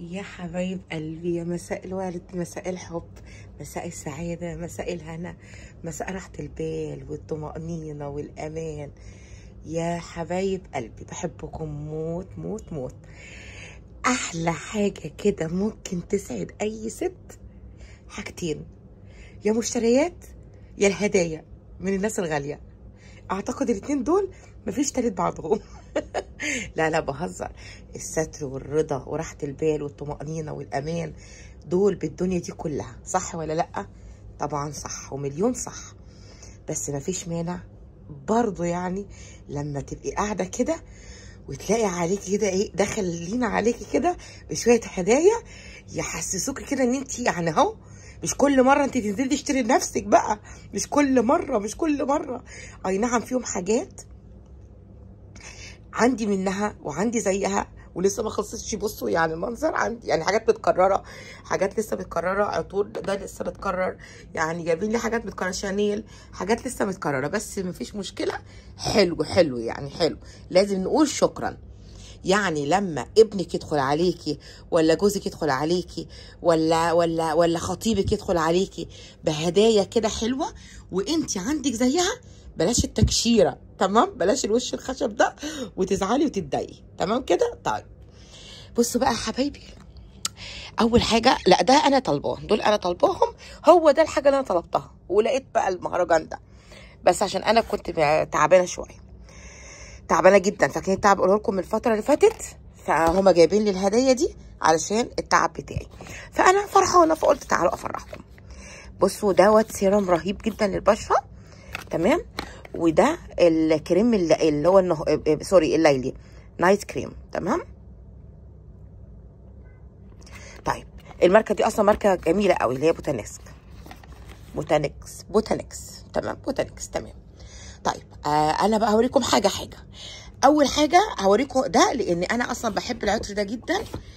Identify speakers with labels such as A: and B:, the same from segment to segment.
A: يا حبايب قلبي يا مساء الورد مساء الحب مساء السعادة مساء الهنا مساء راحة البال والطمأنينة والأمان يا حبايب قلبي بحبكم موت موت موت أحلى حاجة كده ممكن تسعد أي ست حاجتين يا مشتريات يا الهدايا من الناس الغالية أعتقد الاتنين دول مفيش تالت بعضهم لا لا بهزر الستر والرضا وراحة البال والطمأنينة والأمان دول بالدنيا دي كلها صح ولا لأ؟ طبعا صح ومليون صح بس مفيش مانع برضو يعني لما تبقي قاعدة كده وتلاقي عليكي كده ايه دخل لينا عليكي كده بشوية هدايا يحسسوكي كده ان انت يعني اهو مش كل مرة انت تنزلي تشتري لنفسك بقى مش كل مرة مش كل مرة اي نعم فيهم حاجات عندي منها وعندي زيها ولسه ما خلصتش بصوا يعني المنظر عندي يعني حاجات متكرره حاجات لسه متكرره عطور ده لسه متكرر يعني جايبين لي حاجات متكرره شانيل حاجات لسه متكرره بس مفيش مشكله حلو حلو يعني حلو لازم نقول شكرا يعني لما ابنك يدخل عليكي ولا جوزك يدخل عليكي ولا ولا ولا خطيبك يدخل عليكي بهدايا كده حلوه وانت عندك زيها بلاش التكشيره تمام بلاش الوش الخشب ده وتزعلي وتتضايقي تمام كده طيب بصوا بقى يا حبايبي اول حاجه لا ده انا طالباه دول انا طالباهم هو ده الحاجه اللي انا طلبتها ولقيت بقى المهرجان ده بس عشان انا كنت تعبانه شويه تعبانه جدا فاكرين التعب اقوله لكم من الفتره اللي فاتت فهم جايبين لي الهديه دي علشان التعب بتاعي فانا فرحانه فقلت تعالوا افرحكم بصوا دوت سيرم رهيب جدا للبشره تمام وده الكريم اللي, اللي هو النه... سوري الليلي نايت كريم تمام طيب الماركه دي اصلا ماركه جميله قوي اللي هي بوتانيسك بوتانيكس بوتانيكس تمام بوتانيكس تمام طيب آه انا بقى هوريكم حاجه حاجه اول حاجه هوريكم ده لان انا اصلا بحب العطر ده جدا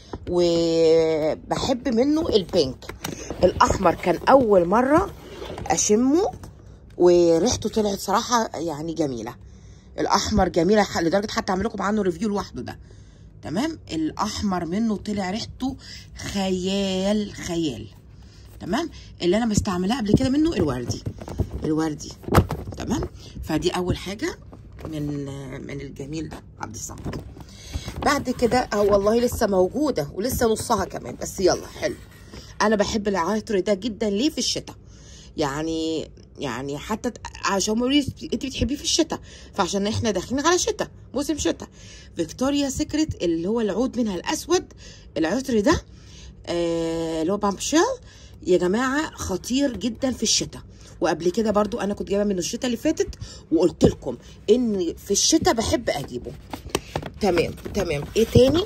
A: وبحب منه البينك الاحمر كان اول مره اشمه وريحته طلعت صراحه يعني جميله الاحمر جميله لدرجه حتى اعمل لكم عنه ريفيو لوحده ده تمام الاحمر منه طلع ريحته خيال خيال تمام اللي انا مستعملاه قبل كده منه الوردي الوردي تمام فدي اول حاجه من من الجميل ده عبد الصمد بعد كده اه والله لسه موجوده ولسه نصها كمان بس يلا حلو انا بحب العطر ده جدا ليه في الشتاء يعني يعني حتى عشان موريس انت بتحبيه في الشتاء فعشان احنا داخلين على شتاء موسم شتاء فيكتوريا سيكريت اللي هو العود منها الاسود العطر ده آه اللي هو بامبشيل يا جماعه خطير جدا في الشتاء وقبل كده برضو انا كنت جايبه منه الشتاء اللي فاتت وقلت لكم ان في الشتاء بحب اجيبه تمام تمام ايه تاني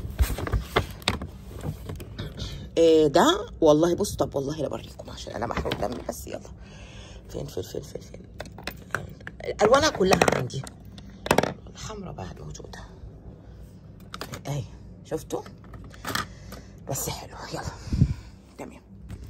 A: إيه ده والله بص طب والله لا اوريكم عشان انا محروق دمي بس يلا فين فين فين فين فين الالوانها كلها عندي الحمراء بعد موجوده اهي شفتوا بس حلو يلا تمام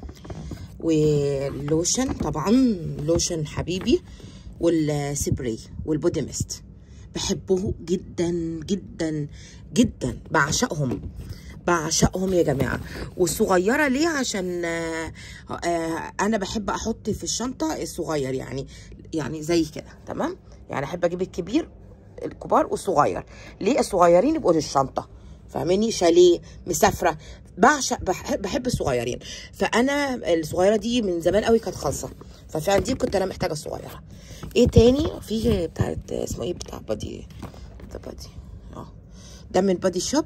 A: واللوشن طبعا لوشن حبيبي والسبراي والبودي ميست بحبه جدا جدا جدا بعشقهم بعشقهم يا جماعه والصغيره ليه عشان آآ آآ انا بحب احط في الشنطه الصغير يعني يعني زي كده تمام يعني احب اجيب الكبير الكبار والصغير ليه الصغيرين يبقوا للشنطه فاهماني شاليه مسافره بعشق بحب, بحب الصغيرين فانا الصغيره دي من زمان قوي كانت خالصه ففعلا دي كنت انا محتاجه الصغيره ايه تاني في بتاعت اسمه ايه بتاع بادي ده بادي اه ده من بادي شوب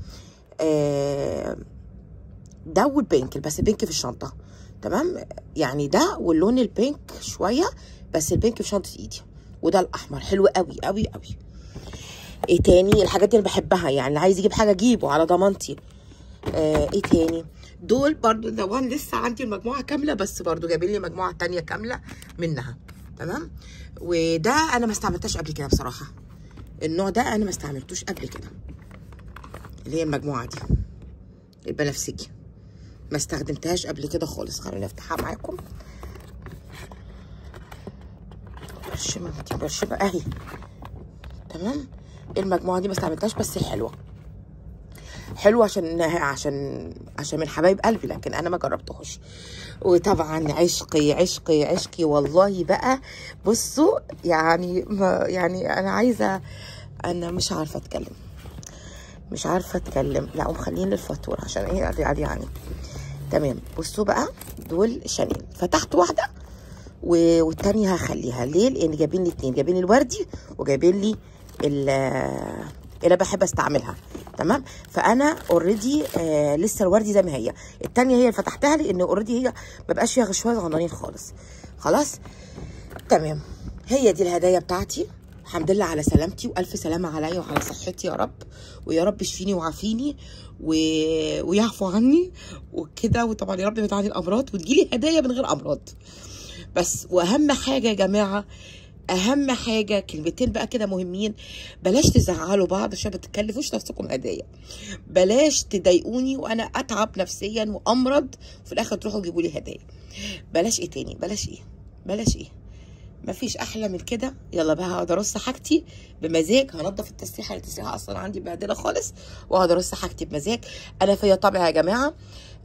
A: آه ده والبينك بس البينك في الشنطه تمام يعني ده واللون البينك شويه بس البينك في شنطه ايدي وده الاحمر حلو قوي قوي قوي ايه تاني الحاجات دي انا بحبها يعني اللي عايز يجيب حاجه اجيبه على ضمانتي آه ايه تاني دول برضو ده وان لسه عندي المجموعه كامله بس برضو جايبين لي مجموعه تانية كامله منها تمام وده انا ما استعملتهاش قبل كده بصراحه النوع ده انا ما استعملتوش قبل كده اللي هي المجموعه دي البنفسجي ما استخدمتهاش قبل كده خالص خليني افتحها معاكم برشمه دي برشمه اهي تمام المجموعه دي ما استعملتهاش بس حلوه حلو عشان عشان عشان من حبايب قلبي لكن انا ما جربتهوش وطبعا عشقي عشقي عشقي والله بقى بصوا يعني ما يعني انا عايزه انا مش عارفه اتكلم مش عارفه اتكلم لا ومخليني الفاتوره عشان ايه ادي ادي يعني تمام بصوا بقى دول شانيل فتحت واحده و- والتانية هخليها ليه لان جايبين لي اتنين جايبين لي الوردي وجايبين لي ال- اللي بحب استعملها تمام فانا اوريدي آه لسه الوردي زي ما هي التانية هي اللي فتحتها لان اوريدي هي ما بقاش فيها شويه صغننين خالص خلاص تمام هي دي الهدايا بتاعتي الحمد لله على سلامتي والف سلامه عليا وعلى صحتي يا رب ويا رب يشفيني ويعافيني و... ويعفو عني وكده وطبعا يا رب يبعد عني الامراض وتجيلي هدايا من غير امراض بس واهم حاجه يا جماعه اهم حاجه كلمتين بقى كده مهمين بلاش تزعلوا بعض عشان ما تكلفوش نفسكم هدايا بلاش تضايقوني وانا اتعب نفسيا وامرض وفي الاخر تروحوا تجيبوا لي هدايا بلاش ايه تاني بلاش ايه بلاش ايه مفيش احلى من كده يلا بقى هقعد ارص حاجتي بمزاج هنضف التسريحه التسريحه اصلا عندي مبهدله خالص وهقعد ارص حاجتي بمزاج انا فيا طبع يا جماعه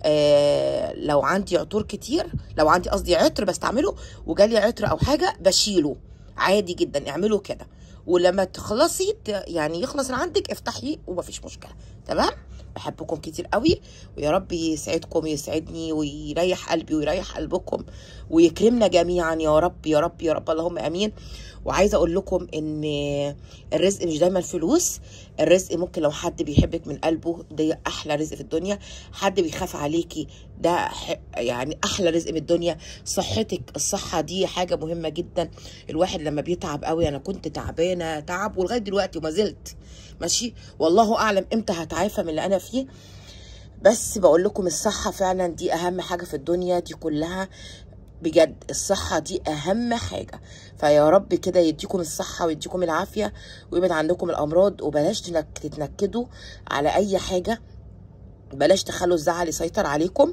A: آه لو عندي عطور كتير لو عندي قصدي عطر بستعمله وجالي عطر او حاجه بشيله عادي جدا اعملوا كده ولما تخلصي ت- يعني يخلص اللي عندك افتحي ومفيش مشكله تمام بحبكم كتير قوي ويا رب يسعدكم ويسعدني ويريح قلبي ويريح قلبكم ويكرمنا جميعا يا رب يا رب يا رب اللهم امين وعايزه اقول لكم ان الرزق مش دايما فلوس الرزق ممكن لو حد بيحبك من قلبه ده احلى رزق في الدنيا حد بيخاف عليكي ده ح- يعني احلى رزق من الدنيا صحتك الصحه دي حاجه مهمه جدا الواحد لما بيتعب قوي انا كنت تعبانه تعب ولغايه دلوقتي وما زلت ماشي والله اعلم امتى هتعافى من اللي انا فيه بس بقول لكم الصحة فعلا دي أهم حاجة في الدنيا دي كلها بجد الصحة دي أهم حاجة فيا رب كده يديكم الصحة ويديكم العافية ويبعد عنكم الأمراض وبلاش تنك- تتنكدوا على أي حاجة بلاش تخلوا الزعل يسيطر عليكم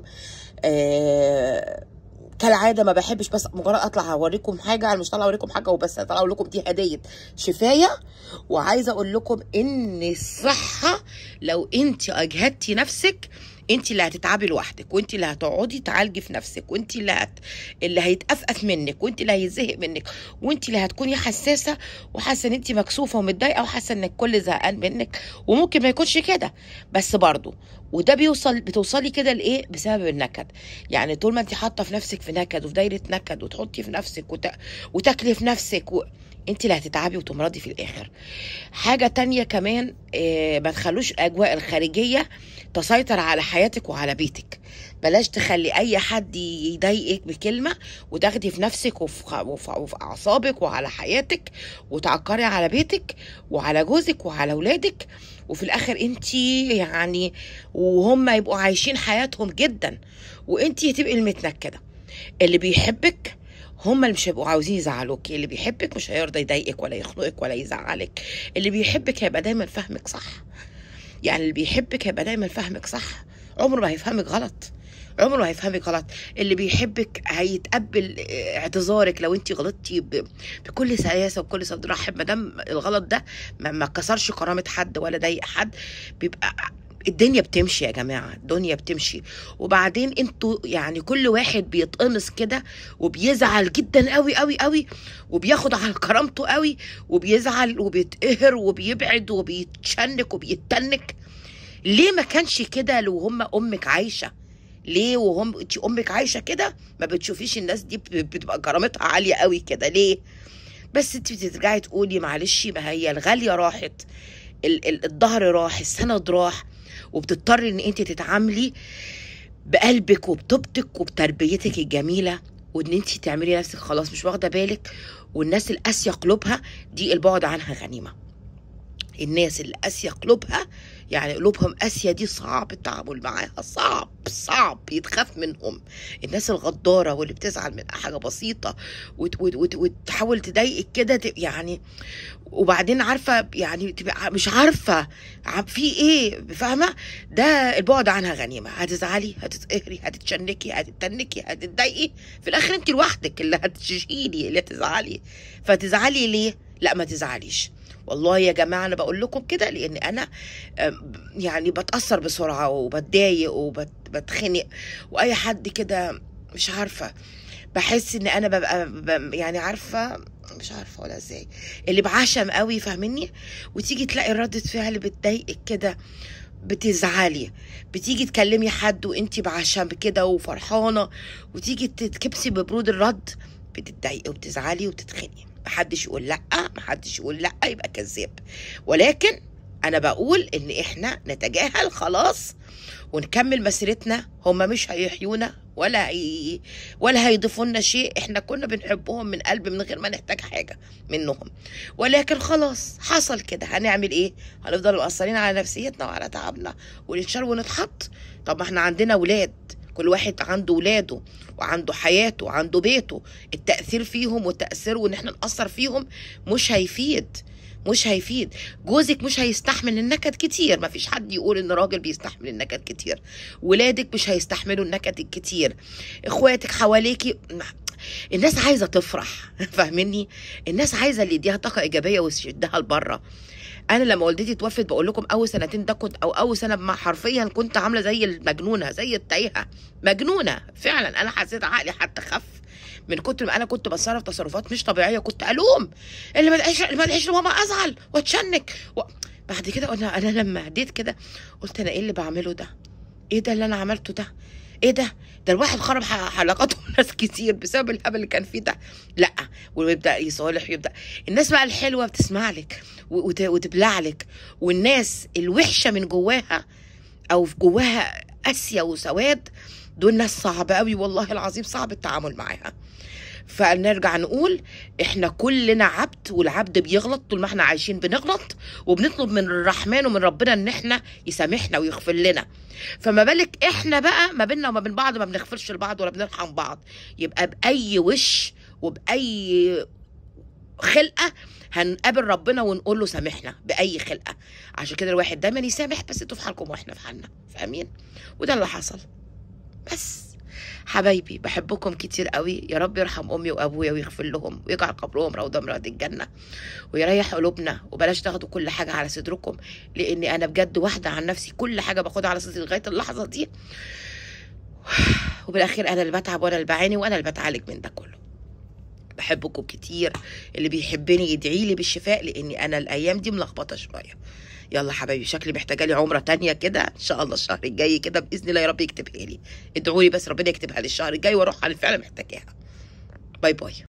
A: آه كالعاده ما بحبش بس مجرد اطلع اوريكم حاجه انا مش طالعه اوريكم حاجه وبس انا طالعه اقول لكم دي هديه شفايه وعايزه اقول لكم ان الصحه لو انت اجهدتي نفسك انت اللي هتتعبي لوحدك وانت اللي هتقعدي تعالجي في نفسك وانت اللي هت... اللي هيتأفأف منك وانت اللي هيزهق منك وانت اللي هتكوني حساسه وحاسه ان انت مكسوفه ومتضايقه وحاسه ان الكل زهقان منك وممكن ما يكونش كده بس برضه وده بيوصل بتوصلي كده لايه بسبب النكد يعني طول ما انت حاطه في نفسك في نكد وفي دايره نكد وتحطي في نفسك وت... وتاكلي في نفسك و... انت اللي هتتعبي وتمرضي في الاخر حاجه تانية كمان آه ما تخلوش الاجواء الخارجيه تسيطر على حياتك وعلى بيتك بلاش تخلي اي حد يضايقك بكلمه وتاخدي في نفسك وفي, وفي, وفي اعصابك وعلى حياتك وتعكري على بيتك وعلى جوزك وعلى اولادك وفي الاخر انت يعني وهم يبقوا عايشين حياتهم جدا وانت تبقي المتنكده اللي بيحبك هم اللي مش هيبقوا عاوزين يزعلوك اللي بيحبك مش هيرضى يضايقك ولا يخنقك ولا يزعلك اللي بيحبك هيبقى دايما فاهمك صح يعني اللي بيحبك هيبقى دايما فاهمك صح عمره ما هيفهمك غلط عمره ما هيفهمك غلط اللي بيحبك هيتقبل اعتذارك لو انت غلطتي ب... بكل سلاسه وبكل صدر رحب ما دام الغلط ده ما, ما كسرش كرامه حد ولا ضايق حد بيبقى الدنيا بتمشي يا جماعه الدنيا بتمشي وبعدين انتوا يعني كل واحد بيتقمص كده وبيزعل جدا قوي قوي قوي وبياخد على كرامته قوي وبيزعل وبيتقهر وبيبعد وبيتشنك وبيتنك ليه ما كانش كده لو هم امك عايشه ليه وهم انت امك عايشه كده ما بتشوفيش الناس دي بتبقى كرامتها عاليه قوي كده ليه بس انت بترجعي تقولي معلش ما هي الغاليه راحت ال- ال- الظهر راح السند راح وبتضطري ان انت تتعاملي بقلبك وبطيبتك وبتربيتك الجميله وان انت تعملي نفسك خلاص مش واخده بالك والناس القاسيه قلوبها دي البعد عنها غنيمه الناس اللي قاسيه قلوبها يعني قلوبهم قاسيه دي صعب التعامل معاها صعب صعب يتخاف منهم الناس الغداره واللي بتزعل من حاجه بسيطه وت وت وت وتحاول تضايقك كده تبقى يعني وبعدين عارفه يعني تبقى مش عارفه عم- في ايه فاهمه ده البعد عنها غنيمه هتزعلي هتتقهري هتتشنكي هتتنكي هتتضايقي في الاخر انت لوحدك اللي هتشيلي اللي هتزعلي فتزعلي ليه لا ما تزعليش والله يا جماعه انا بقول لكم كده لان انا آم، يعني بتاثر بسرعه وبتضايق وبتخنق واي حد كده مش عارفه بحس ان انا ببقى ب- يعني عارفه مش عارفه ولا ازاي اللي بعشم قوي فاهمني وتيجي تلاقي ردة فعل بتضايقك كده بتزعلي بتيجي تكلمي حد وانتي بعشم كده وفرحانه وتيجي تتكبسي ببرود الرد بتتضايقي وبتزعلي وبتتخنقي محدش يقول لا محدش يقول لا يبقى كذاب ولكن انا بقول ان احنا نتجاهل خلاص ونكمل مسيرتنا هما مش هيحيونا ولا هي ولا هيضيفوا لنا شيء احنا كنا بنحبهم من قلب من غير ما نحتاج حاجه منهم ولكن خلاص حصل كده هنعمل ايه هنفضل مقصرين على نفسيتنا وعلى تعبنا وننشر ونتحط طب ما احنا عندنا ولاد كل واحد عنده ولاده وعنده حياته وعنده بيته التأثير فيهم والتأثير وان احنا نأثر فيهم مش هيفيد مش هيفيد جوزك مش هيستحمل النكد كتير مفيش حد يقول ان راجل بيستحمل النكد كتير ولادك مش هيستحملوا النكد الكتير اخواتك حواليكي الناس عايزه تفرح فاهمني الناس عايزه اللي يديها طاقه ايجابيه ويشدها لبره انا لما والدتي توفت بقول لكم اول سنتين ده كنت او اول سنه ما حرفيا كنت عامله زي المجنونه زي التايهه مجنونه فعلا انا حسيت عقلي حتى خف من كتر ما انا كنت بتصرف تصرفات مش طبيعيه كنت الوم اللي ما لقاش ما لقاش ماما ازعل واتشنك و... بعد كده انا انا لما هديت كده قلت انا ايه اللي بعمله ده ايه ده اللي انا عملته ده ايه ده ده الواحد خرب ح- حلقاته ناس كتير بسبب الهبل اللي كان فيه ده لا ويبدا يصالح يبدا الناس بقى الحلوه بتسمع لك و- وت- وتبلع لك والناس الوحشه من جواها او في جواها قاسيه وسواد دول ناس صعب قوي والله العظيم صعب التعامل معاها فنرجع نقول احنا كلنا عبد والعبد بيغلط طول ما احنا عايشين بنغلط وبنطلب من الرحمن ومن ربنا ان احنا يسامحنا ويغفر لنا فما بالك احنا بقى ما بيننا وما بين بعض ما بنغفرش لبعض ولا بنرحم بعض يبقى باي وش وباي خلقه هنقابل ربنا ونقول له سامحنا باي خلقه عشان كده الواحد دايما يسامح بس انتوا في حالكم واحنا في حالنا فاهمين وده اللي حصل بس حبايبي بحبكم كتير قوي يا رب يرحم امي وابويا ويغفر لهم ويجعل قبرهم روضه من رياض الجنه ويريح قلوبنا وبلاش تاخدوا كل حاجه على صدركم لاني انا بجد واحده عن نفسي كل حاجه باخدها على صدري لغايه اللحظه دي وبالاخير انا اللي بتعب وانا اللي بعاني وانا اللي بتعالج من ده كله بحبكم كتير اللي بيحبني يدعي لي بالشفاء لاني انا الايام دي ملخبطه شويه يلا حبايبي شكلي محتاجه لي عمره تانية كده ان شاء الله الشهر الجاي كده باذن الله يا رب يكتبها لي ادعوا لي بس ربنا يكتبها لي الشهر الجاي واروح على فعلا محتاجاها باي باي